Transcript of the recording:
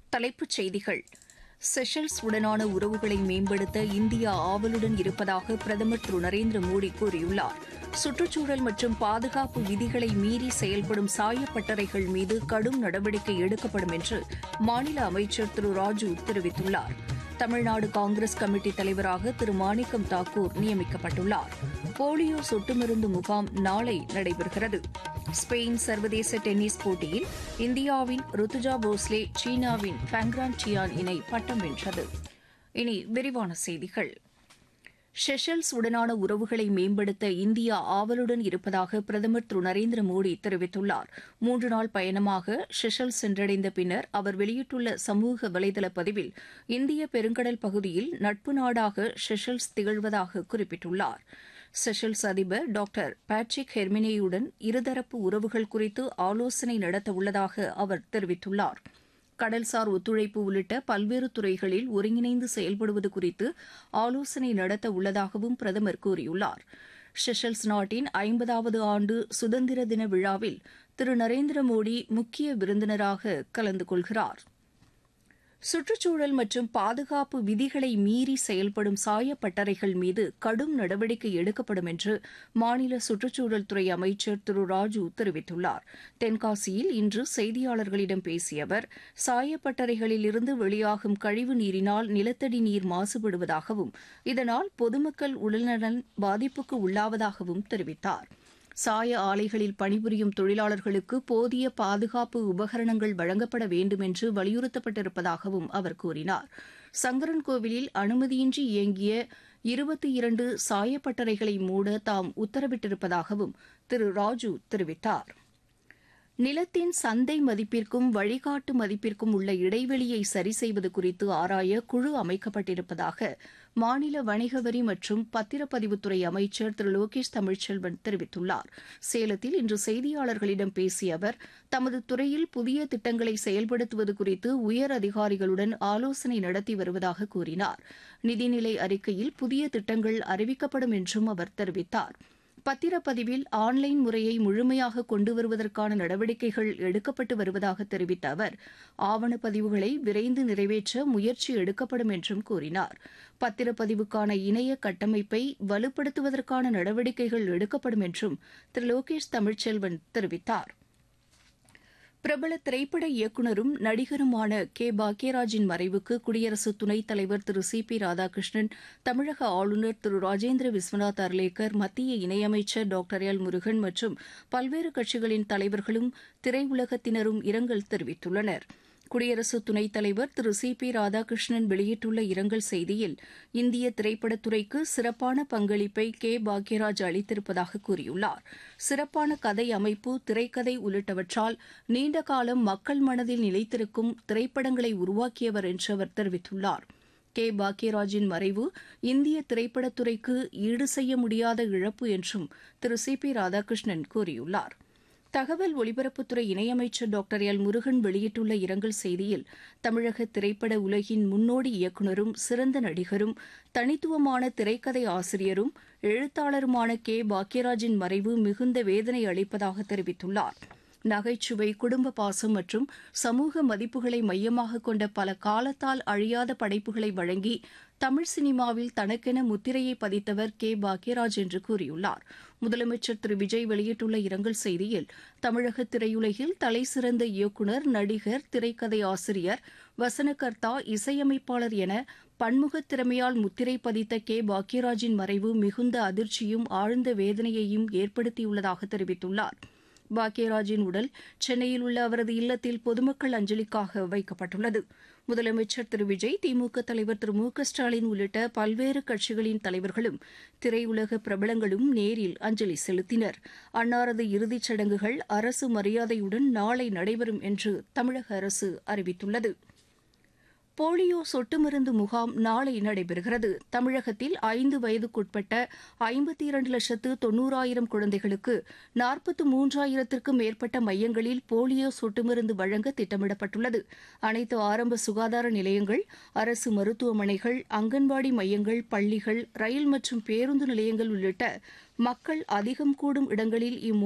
தலைப்புச் செய்திகள் செஷல்ஸ் உடனான உறவுகளை மேம்படுத்த இந்தியா ஆவலுடன் இருப்பதாக பிரதமர் திரு நரேந்திர மோடி கூறியுள்ளார் சுற்றுச்சூழல் மற்றும் பாதுகாப்பு விதிகளை மீறி செயல்படும் சாயப்பட்டறைகள் மீது கடும் நடவடிக்கை எடுக்கப்படும் என்று மாநில அமைச்சர் திரு ராஜு தெரிவித்துள்ளார் தமிழ்நாடு காங்கிரஸ் கமிட்டி தலைவராக திரு மாணிக்கம் தாக்கூர் நியமிக்கப்பட்டுள்ளார் போலியோ சொட்டு மருந்து முகாம் நாளை நடைபெறுகிறது ஸ்பெயின் சர்வதேச டென்னிஸ் போட்டியில் இந்தியாவின் ருத்துஜா போஸ்லே சீனாவின் ஃபேங்ரான் சியான் இணை பட்டம் வென்றது இனி விரிவான செய்திகள் ஷெஷல்ஸ் உடனான உறவுகளை மேம்படுத்த இந்தியா ஆவலுடன் இருப்பதாக பிரதமர் திரு நரேந்திர மோடி தெரிவித்துள்ளார் மூன்று நாள் பயணமாக ஷெஷல்ஸ் சென்றடைந்த பின்னர் அவர் வெளியிட்டுள்ள சமூக வலைதள பதிவில் இந்திய பெருங்கடல் பகுதியில் நட்பு நாடாக ஷெஷல்ஸ் திகழ்வதாக குறிப்பிட்டுள்ளார் செஷல்ஸ் அதிபர் டாக்டர் பேட்ரிக் ஹெர்மினேயுடன் இருதரப்பு உறவுகள் குறித்து ஆலோசனை நடத்த உள்ளதாக அவர் தெரிவித்துள்ளார் கடல்சார் ஒத்துழைப்பு உள்ளிட்ட பல்வேறு துறைகளில் ஒருங்கிணைந்து செயல்படுவது குறித்து ஆலோசனை நடத்த உள்ளதாகவும் பிரதமர் கூறியுள்ளார் ஷெஷல்ஸ் நாட்டின் ஐம்பதாவது ஆண்டு சுதந்திர தின விழாவில் திரு நரேந்திர மோடி முக்கிய விருந்தினராக கலந்து கொள்கிறார் சுற்றுச்சூழல் மற்றும் பாதுகாப்பு விதிகளை மீறி செயல்படும் சாயப்பட்டறைகள் மீது கடும் நடவடிக்கை எடுக்கப்படும் என்று மாநில சுற்றுச்சூழல் துறை அமைச்சர் திரு ராஜு தெரிவித்துள்ளார் தென்காசியில் இன்று செய்தியாளர்களிடம் பேசிய அவர் சாயப்பட்டறைகளில் இருந்து வெளியாகும் கழிவு நீரினால் நிலத்தடி நீர் மாசுபடுவதாகவும் இதனால் பொதுமக்கள் உடல்நலன் பாதிப்புக்கு உள்ளாவதாகவும் தெரிவித்தார் சாய ஆலைகளில் பணிபுரியும் தொழிலாளர்களுக்கு போதிய பாதுகாப்பு உபகரணங்கள் வழங்கப்பட வேண்டும் என்று வலியுறுத்தப்பட்டிருப்பதாகவும் அவர் கூறினார் சங்கரன்கோவிலில் அனுமதியின்றி இயங்கிய இருபத்தி இரண்டு சாயப்பட்டறைகளை மூட தாம் உத்தரவிட்டிருப்பதாகவும் திரு ராஜு தெரிவித்தார் நிலத்தின் சந்தை மதிப்பிற்கும் வழிகாட்டு மதிப்பிற்கும் உள்ள இடைவெளியை சரி செய்வது குறித்து ஆராய குழு அமைக்கப்பட்டிருப்பதாக மாநில வணிக வரி மற்றும் பத்திரப்பதிவுத்துறை அமைச்சர் திரு லோகேஷ் தமிழ்ச்செல்வன் தெரிவித்துள்ளார் சேலத்தில் இன்று செய்தியாளர்களிடம் பேசிய அவர் தமது துறையில் புதிய திட்டங்களை செயல்படுத்துவது குறித்து உயர் அதிகாரிகளுடன் ஆலோசனை நடத்தி வருவதாக கூறினார் நிதிநிலை அறிக்கையில் புதிய திட்டங்கள் அறிவிக்கப்படும் என்றும் அவர் தெரிவித்தார் பத்திரப்பதிவில் ஆன்லைன் முறையை முழுமையாக கொண்டு வருவதற்கான நடவடிக்கைகள் எடுக்கப்பட்டு வருவதாக தெரிவித்த அவர் ஆவணப்பதிவுகளை விரைந்து நிறைவேற்ற முயற்சி எடுக்கப்படும் என்றும் கூறினார் பத்திரப்பதிவுக்கான இணைய கட்டமைப்பை வலுப்படுத்துவதற்கான நடவடிக்கைகள் எடுக்கப்படும் என்றும் திரு லோகேஷ் தமிழ்ச்செல்வன் தெரிவித்தார் பிரபல திரைப்பட இயக்குநரும் நடிகருமான கே பாக்யராஜின் மறைவுக்கு குடியரசு துணைத் தலைவர் திரு சி பி ராதாகிருஷ்ணன் தமிழக ஆளுநர் திரு ராஜேந்திர விஸ்வநாத் அர்லேக்கர் மத்திய இணையமைச்சர் டாக்டர் எல் முருகன் மற்றும் பல்வேறு கட்சிகளின் தலைவர்களும் திரையுலகத்தினரும் இரங்கல் தெரிவித்துள்ளனா் குடியரசு துணைத் தலைவர் திரு சி பி ராதாகிருஷ்ணன் வெளியிட்டுள்ள இரங்கல் செய்தியில் இந்திய திரைப்படத்துறைக்கு சிறப்பான பங்களிப்பை கே பாக்யராஜ் அளித்திருப்பதாக கூறியுள்ளார் சிறப்பான கதை அமைப்பு திரைக்கதை உள்ளிட்டவற்றால் நீண்ட காலம் மக்கள் மனதில் நிலைத்திருக்கும் திரைப்படங்களை உருவாக்கியவர் என்று அவர் தெரிவித்துள்ளார் கே பாக்யராஜின் மறைவு இந்திய திரைப்படத்துறைக்கு ஈடு செய்ய முடியாத இழப்பு என்றும் திரு சி பி ராதாகிருஷ்ணன் கூறியுள்ளாா் தகவல் ஒலிபரப்புத்துறை இணையமைச்சர் டாக்டர் எல் முருகன் வெளியிட்டுள்ள இரங்கல் செய்தியில் தமிழக திரைப்பட உலகின் முன்னோடி இயக்குநரும் சிறந்த நடிகரும் தனித்துவமான திரைக்கதை ஆசிரியரும் எழுத்தாளருமான கே பாக்யராஜின் மறைவு மிகுந்த வேதனை அளிப்பதாக தெரிவித்துள்ளார் நகைச்சுவை குடும்ப பாசம் மற்றும் சமூக மதிப்புகளை மையமாக கொண்ட பல காலத்தால் அழியாத படைப்புகளை வழங்கி தமிழ் சினிமாவில் தனக்கென முத்திரையை பதித்தவர் கே பாக்யராஜ் என்று கூறியுள்ளார் முதலமைச்சர் திரு விஜய் வெளியிட்டுள்ள இரங்கல் செய்தியில் தமிழக திரையுலகில் தலைசிறந்த இயக்குநர் நடிகர் திரைக்கதை ஆசிரியர் வசனகர்த்தா இசையமைப்பாளர் என பன்முக திறமையால் முத்திரை பதித்த கே பாக்யராஜின் மறைவு மிகுந்த அதிர்ச்சியும் ஆழ்ந்த வேதனையையும் ஏற்படுத்தியுள்ளதாக தெரிவித்துள்ளார் பாக்யராஜின் உடல் சென்னையில் உள்ள அவரது இல்லத்தில் பொதுமக்கள் அஞ்சலிக்காக வைக்கப்பட்டுள்ளது முதலமைச்சர் திரு விஜய் திமுக தலைவர் திரு மு க ஸ்டாலின் உள்ளிட்ட பல்வேறு கட்சிகளின் தலைவர்களும் திரையுலக பிரபலங்களும் நேரில் அஞ்சலி செலுத்தினர் அன்னாரது இறுதிச் சடங்குகள் அரசு மரியாதையுடன் நாளை நடைபெறும் என்று தமிழக அரசு அறிவித்துள்ளது போலியோ சொட்டு மருந்து முகாம் நாளை நடைபெறுகிறது தமிழகத்தில் ஐந்து வயதுக்குட்பட்ட ஐம்பத்தி இரண்டு லட்சத்து தொன்னூறாயிரம் குழந்தைகளுக்கு நாற்பத்து மூன்றாயிரத்திற்கும் மேற்பட்ட மையங்களில் போலியோ சொட்டு மருந்து வழங்க திட்டமிடப்பட்டுள்ளது அனைத்து ஆரம்ப சுகாதார நிலையங்கள் அரசு மருத்துவமனைகள் அங்கன்வாடி மையங்கள் பள்ளிகள் ரயில் மற்றும் பேருந்து நிலையங்கள் உள்ளிட்ட மக்கள் அதிகம் கூடும் இடங்களில் இம்மு